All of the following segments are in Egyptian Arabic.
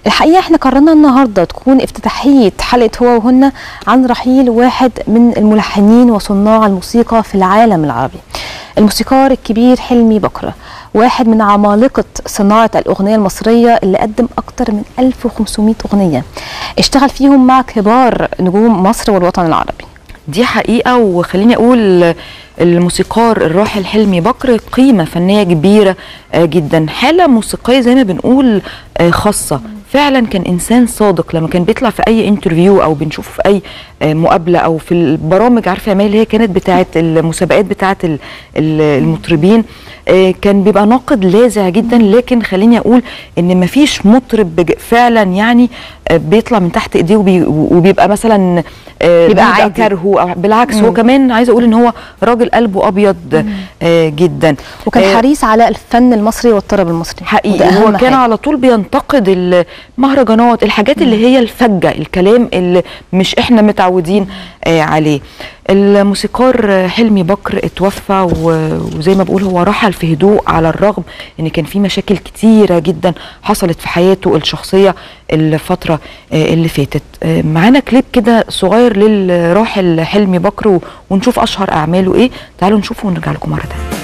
الحقيقه احنا قررنا النهارده تكون افتتاحيه حلقه هو وهن عن رحيل واحد من الملحنين وصناع الموسيقى في العالم العربي الموسيقار الكبير حلمي بكر واحد من عمالقة صناعة الأغنية المصرية اللي قدم أكتر من 1500 أغنية اشتغل فيهم مع كبار نجوم مصر والوطن العربي دي حقيقة وخليني أقول الموسيقار الراحل حلمي بكر قيمة فنية كبيرة آه، جدا حالة موسيقية زي ما بنقول آه، خاصة فعلا كان انسان صادق لما كان بيطلع في اي انترفيو او بنشوفه في اي آه، مقابله او في البرامج عارفه يا مي اللي هي كانت بتاعه المسابقات بتاعه ال- ال- المطربين آه، كان بيبقى ناقد لاذع جدا لكن خليني اقول ان مفيش مطرب بج- فعلا يعني آه، بيطلع من تحت ايديه وبي- وبيبقى مثلا آه، بيبقى بيبقى عادي. كرهه أو بالعكس مم. هو كمان عايزه اقول ان هو راجل قلبه ابيض آه، جدا وكان آه، حريص على الفن المصري والطرب المصري وده حقيقي أهم هو كان حاجة. على طول بينتقد المهرجانات الحاجات اللي هي الفجة الكلام اللي مش احنا متعودين آه عليه الموسيقار آه، حلمي بكر اتوفى و- وزي ما بقول هو رحل في هدوء على الرغم ان كان في مشاكل كتيرة جدا حصلت في حياته الشخصية الفترة آه، اللي فاتت آه، معانا كليب كده صغير للراحل حلمي بكر و- ونشوف اشهر اعماله ايه تعالوا نشوفه ونرجع لكم مرة تانية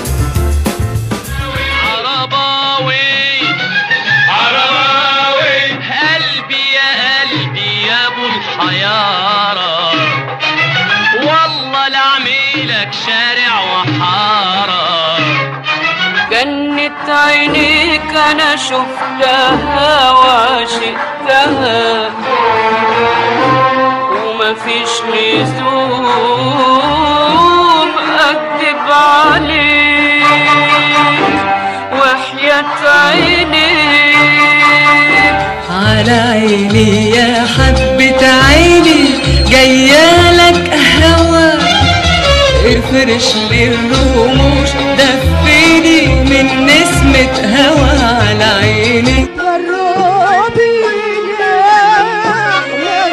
عرباوي عرباوي قلبي يا قلبي يا ابو الحيارة والله لعميلك شارع وحارة جنة عينيك انا شفتها وعشقتها ومفيش لزوم اكذب عليك وحياة عينيك على عيني يا حبة عيني جايالك هوا افرش لي الرموش دفيني من نسمة هوا على عيني متغربين يا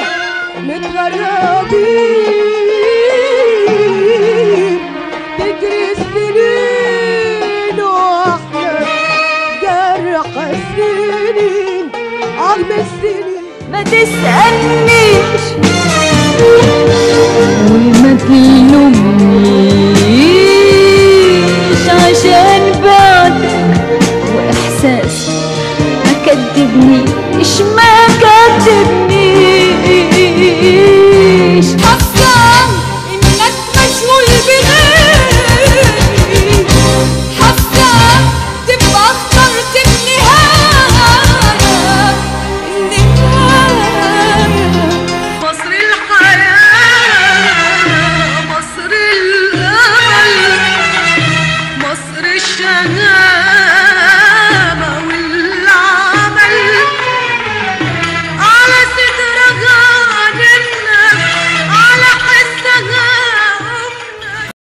متغربين تجري السنين واحنا جرح السنين عظم السنين ما تسألنيش وما تلومنيش عشان بعدك واحساسي ما كدبنيش ما كدبنيش حاسه انك مشغول بغيري حاسه تبقى اخترت النهايه النهايه مصر الحياة مصر الأمل مصر الشهادة